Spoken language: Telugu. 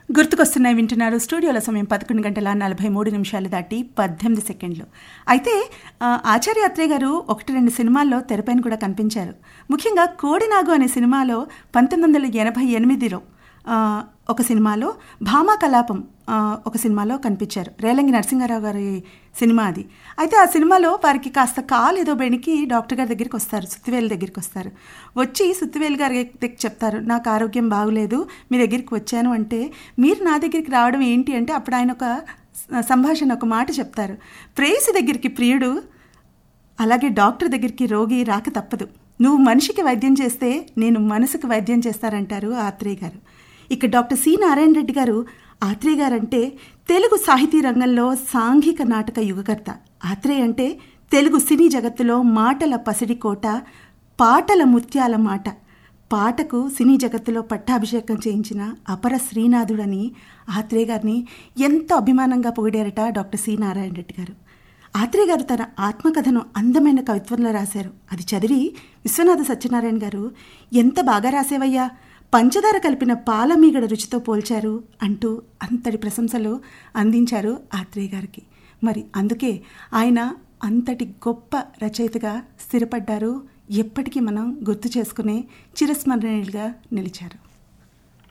గుర్తుకొస్తున్నాయి వింటున్నారు స్టూడియోలో సమయం పదకొండు గంటల నలభై మూడు నిమిషాలు దాటి పద్దెనిమిది సెకండ్లు అయితే ఆ, ఆచార్య అత్రే గారు ఒకటి రెండు సినిమాల్లో తెరపైన కూడా కనిపించారు ముఖ్యంగా కోడినాగు అనే సినిమాలో పంతొమ్మిది వందల ఎనభై ఎనిమిదిలో ఆ, ఒక సినిమాలో భామా కలాపం ఆ, ఒక సినిమాలో కనిపించారు రేలంగి నరసింహారావు గారి సినిమా అది అయితే ఆ సినిమాలో వారికి కాస్త కాలు ఏదో బెణికి డాక్టర్ గారి దగ్గరికి వస్తారు సుత్తివేలు దగ్గరికి వస్తారు వచ్చి సుత్తివేలు గారి దగ్గరికి చెప్తారు నాకు ఆరోగ్యం బాగులేదు మీ దగ్గరికి వచ్చాను అంటే మీరు నా దగ్గరికి రావడం ఏంటి అంటే అప్పుడు ఆయన ఒక సంభాషణ ఒక మాట చెప్తారు ప్రేయసి దగ్గరికి ప్రియుడు అలాగే డాక్టర్ దగ్గరికి రోగి రాక తప్పదు నువ్వు మనిషికి వైద్యం చేస్తే నేను మనసుకు వైద్యం చేస్తారంటారు ఆత్రేయ గారు ఇక డాక్టర్ సి నారాయణ రెడ్డి గారు ఆత్రేయ గారు అంటే తెలుగు సాహితీ రంగంలో సాంఘిక నాటక యుగకర్త ఆత్రేయ అంటే తెలుగు సినీ జగత్తులో మాటల పసిడి కోట పాటల ముత్యాల మాట పాటకు సినీ జగత్తులో పట్టాభిషేకం చేయించిన అపర శ్రీనాథుడని ఆత్రేయ గారిని ఎంతో అభిమానంగా పొగిడారట డాక్టర్ సి నారాయణ రెడ్డి గారు ఆత్రేయ గారు తన ఆత్మకథను అందమైన కవిత్వంలో రాశారు అది చదివి విశ్వనాథ సత్యనారాయణ గారు ఎంత బాగా రాసేవయ్యా పంచదార కలిపిన పాల మీగడ రుచితో పోల్చారు అంటూ అంతటి ప్రశంసలు అందించారు ఆత్రేయ గారికి మరి అందుకే ఆయన అంతటి గొప్ప రచయితగా స్థిరపడ్డారు ఎప్పటికీ మనం గుర్తు చేసుకునే చిరస్మరణీయులుగా నిలిచారు